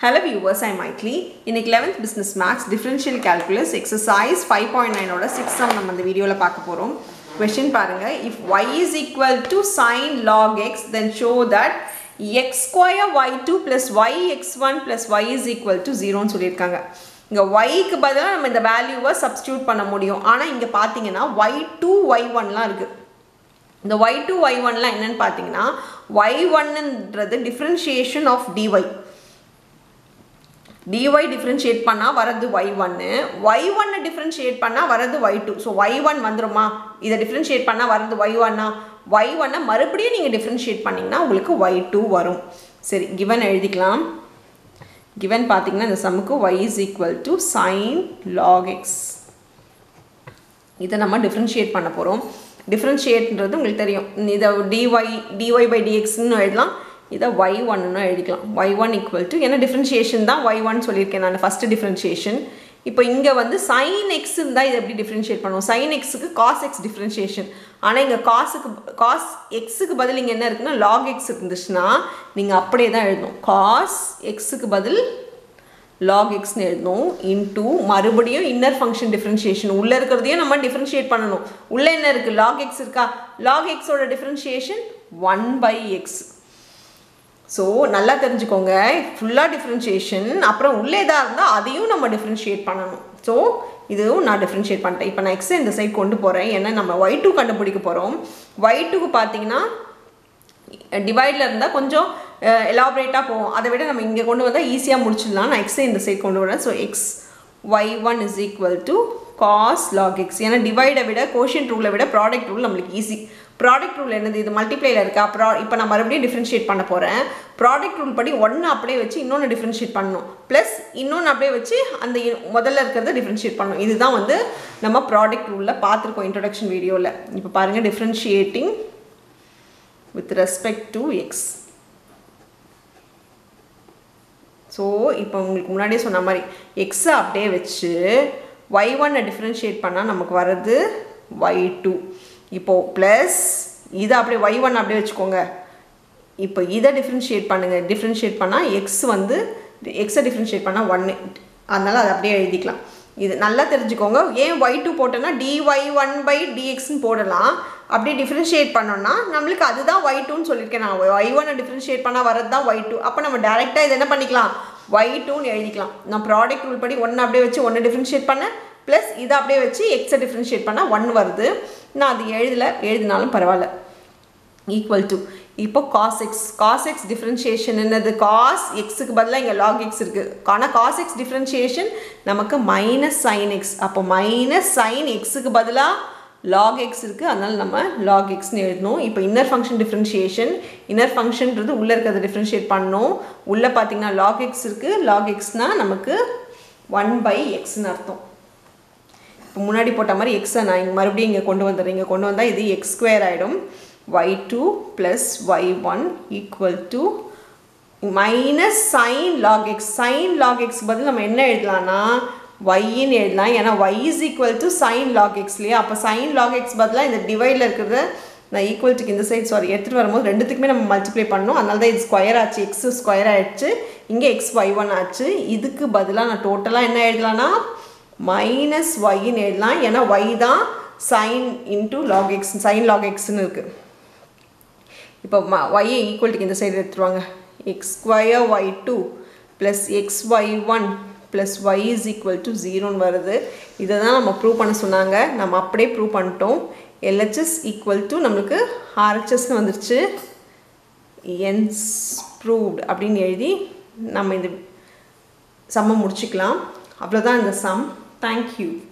Hello viewers, I'm Maitli. இன்னைக்கு 11th Business Maths Differential Calculus Exercise 5.9 ஓட 6 sum நம்ம இந்த வீடியோவில் பார்க்க போகிறோம் கொஷின் பாருங்க if y is equal to sin log x then show that x square y2 plus y x1 plus y is equal to 0 ன்னு சொல்லியிருக்காங்க இங்கே ஒய்க்கு பதிலாக நம்ம இந்த வேல்யூவை சப்ஸ்டியூட் பண்ண முடியும் ஆனால் இங்கே பார்த்தீங்கன்னா ஒய் டூ ஒய் ஒன்லாம் இருக்குது இந்த ஒய் டூ ஒய் ஒன்லாம் என்னன்னு பார்த்தீங்கன்னா ஒய் ஒன்னுன்றது differentiation of dy dy differentiate பண்ணால் வரது ஒய் ஒன்று ஒய் ஒன்னை டிஃப்ரென்ஷியேட் பண்ணால் வரது y two so y one வந்துருமா இதை டிஃப்ரென்ஷியேட் பண்ணால் வரது ஒய் ஒன்னா ஒய் ஒன்னை மறுபடியும் நீங்கள் டிஃப்ரென்ஷியேட் பண்ணிங்கன்னா உங்களுக்கு ஒய் டூ வரும் சரி கிவன் எழுதிக்கலாம் கிவன் பார்த்தீங்கன்னா இந்த சம்முக்கு y is equal to sine log x இதை நம்ம டிஃப்ரென்ஷியேட் பண்ண போகிறோம் டிஃப்ரென்ஷியேட்ன்றது உங்களுக்கு தெரியும் இதை டிஒய் டிஒய் பை டிஎக்ஸ்னு எழுதலாம் இதை ஒய் ஒன்னு எழுதிக்கலாம் ஒய் ஒன் ஈக்குவல் டு ஏன்னா டிஃப்ரென்ஷியேஷன் தான் ஒய் ஒன் சொல்லியிருக்கேன் நான் ஃபஸ்ட்டு டிஃப்ரென்ஷியேஷன் இப்போ இங்கே வந்து சைன் எக்ஸ் இருந்தால் இதை எப்படி டிஃப்ரென்ஷியேட் பண்ணுவோம் சைன் எக்ஸுக்கு காஸ் எக்ஸ் டிஃப்ரென்ஷியேஷன் ஆனால் இங்கே காசுக்கு காஸ் எக்ஸுக்கு பதில் இங்கே என்ன இருக்குன்னா லாக் எக்ஸ் இருந்துச்சுன்னா நீங்கள் அப்படியே தான் எழுதணும் காஸ் எக்ஸுக்கு பதில் லாக் எக்ஸ்னு எழுதணும் இன்டூ மறுபடியும் இன்னர் ஃபங்க்ஷன் டிஃப்ரென்ஷியேஷன் உள்ளே இருக்கிறதையும் நம்ம டிஃப்ரென்ஷியேட் பண்ணணும் உள்ளே என்ன இருக்குது லாக் எக்ஸ் இருக்கா லாக் எக்ஸோட differentiation one by x so நல்லா தெரிஞ்சுக்கோங்க ஃபுல்லாக டிஃப்ரென்ஷியேஷன் அப்புறம் உள்ளே எதாக இருந்தால் அதையும் நம்ம டிஃப்ரென்ஷியேட் பண்ணணும் ஸோ இதுவும் நான் டிஃப்ரென்ஷியேட் பண்ணிட்டேன் இப்போ நான் எக்ஸை இந்த சைட் கொண்டு போகிறேன் ஏன்னா நம்ம ஒய் டூ கண்டுபிடிக்க போகிறோம் ஒய் டூக்கு பார்த்தீங்கன்னா டிவைடில் இருந்தால் கொஞ்சம் எலாபரேட்டாக போகும் அதை விட நம்ம இங்கே கொண்டு வந்தால் ஈஸியாக முடிச்சிடலாம் நான் எக்ஸை இந்த சைட் கொண்டு வரேன் so x y one is equal to cos log x ஏன்னா டிவைடை விட கோஷன் ரூலை விட ப்ராடக்ட் ரூல் நம்மளுக்கு ஈஸி ப்ராடக்ட் ரூல் என்னது இது மல்டிப்ளைல இருக்கா ப்ரா இப்போ நான் மறுபடியும் டிஃப்ரென்ஷியேட் பண்ண போகிறேன் ப்ராடக்ட் ரூல் படி ஒன்று அப்படியே வச்சு இன்னொன்று டிஃப்ரென்ஷியேட் பண்ணணும் ப்ளஸ் இன்னொன்று அப்படியே வச்சு அந்த முதல்ல இருக்கிறத டிஃப்ரென்ஷியேட் பண்ணணும் இதுதான் வந்து நம்ம ப்ராடக்ட் ரூலில் பார்த்துருக்கோம் இன்ட்ரொடக்ஷன் வீடியோவில் இப்போ பாருங்கள் differentiating with respect to x so இப்போ உங்களுக்கு முன்னாடியே சொன்ன மாதிரி எக்ஸை அப்படியே வச்சு ஒய் ஒன்னை டிஃப்ரென்ஷியேட் பண்ணால் நமக்கு வர்றது ஒய் டூ இப்போது ப்ளஸ் இதை அப்படியே ஒய் ஒன் அப்படியே வச்சுக்கோங்க இப்போ இதை டிஃப்ரென்ஷியேட் பண்ணுங்கள் டிஃப்ரென்ஷியேட் பண்ணால் எக்ஸ் வந்து எக்ஸை டிஃப்ரென்ஷியேட் பண்ணால் ஒன்று அதனால் அதை அப்படியே எழுதிக்கலாம் இது நல்லா தெரிஞ்சுக்கோங்க ஏன் ஒய் டூ போட்டோன்னா டிஒய் ஒன் பை டிஎக்ஸ்னு போடலாம் அப்படி டிஃப்ரென்ஷியேட் பண்ணோன்னா நம்மளுக்கு அதுதான் ஒய் டூன்னு சொல்லியிருக்கேன் நான் ஒய் ஒன்னை டிஃப்ரென்ஷியேட் பண்ணால் வரது தான் ஒய் டூ அப்போ நம்ம டேரெக்டாக இது என்ன பண்ணிக்கலாம் ஒய் டூன்னு எழுதிக்கலாம் நான் ப்ராடக்ட் ரூல் படி ஒன்று அப்படியே வச்சு ஒன்று டிஃப்ரென்ஷியேட் பண்ணேன் ப்ளஸ் இதை அப்படியே வச்சு எக்ஸை டிஃப்ரென்ஷியேட் பண்ணால் ஒன் வருது நான் அது எழுதலை எழுதினாலும் பரவாயில்ல ஈக்குவல் டு இப்போ cos x cos x differentiation என்னது காஸ் எக்ஸுக்கு பதிலாக இங்கே லாக் எக்ஸ் இருக்குது ஆனால் காஸ் எக்ஸ் டிஃப்ரென்ஷியேஷன் நமக்கு மைனஸ் சைன் எக்ஸ் அப்போ மைனஸ் சைன் எக்ஸுக்கு பதிலாக லாக் எக்ஸ் இருக்குது அதனால் நம்ம லாக் எக்ஸ்னு எழுதணும் இப்போ இன்னர் ஃபங்க்ஷன் டிஃப்ரென்ஷியேஷன் இன்னர் ஃபங்க்ஷன்றது உள்ளே இருக்கிறத டிஃப்ரென்ஷியேட் பண்ணணும் உள்ளே பார்த்தீங்கன்னா லாக் எக்ஸ் இருக்குது லாக் எக்ஸ்னால் நமக்கு ஒன் பை எக்ஸ்னு அர்த்தம் இப்போ முன்னாடி போட்ட மாதிரி எக்ஸை நான் இங்கே மறுபடியும் இங்கே கொண்டு வந்துடுறேன் இங்கே கொண்டு வந்தால் இது எக்ஸ் ஸ்கொயர் ஆகிடும் y two plus y one equal to minus sine log x sine log x பதில் நம்ம என்ன எழுதலாம்னா ஒய்ன்னு எழுதலாம் ஏன்னா y is equal to sine log x இல்லையா அப்போ சைன் லாக் எக்ஸ் பதிலாக இந்த டிவைடில் இருக்கிறத நான் ஈக்குவல் டுக்கு இந்த சைட் சாரி எடுத்துகிட்டு வரும்போது ரெண்டுத்துக்குமே நம்ம மல்டிப்ளை பண்ணணும் அதனால தான் இது ஸ்கொயர் ஆச்சு எக்ஸ் ஸ்கொயர் ஆகிடுச்சு இங்கே எக்ஸ் ஒய் ஒன் ஆச்சு இதுக்கு பதிலாக நான் டோட்டலாக என்ன எழுதலாம்னா மைனஸ் ஒய்ன்னு எழுதலாம் ஏன்னா ஒய் தான் sine into log x sine log எக்ஸ்னு இருக்குது இப்போ ம ஒய்யை ஈக்குவல்ட்டுக்கு இந்த சைடு எடுத்துருவாங்க x square y two plus x y one plus y is equal to ஜீரோன்னு வருது இதை தான் நம்ம ப்ரூவ் பண்ண சொன்னாங்க நம்ம அப்படியே ப்ரூவ் பண்ணிட்டோம் எல்ஹெச்எஸ் ஈக்குவல் டு நம்மளுக்கு ஆர்ஹெச்எஸ்னு வந்துருச்சு என்ஸ் ப்ரூவ்ட் அப்படின்னு எழுதி நம்ம இந்த சம்மை முடிச்சுக்கலாம் அவ்வளோதான் இந்த சம் தேங்க்யூ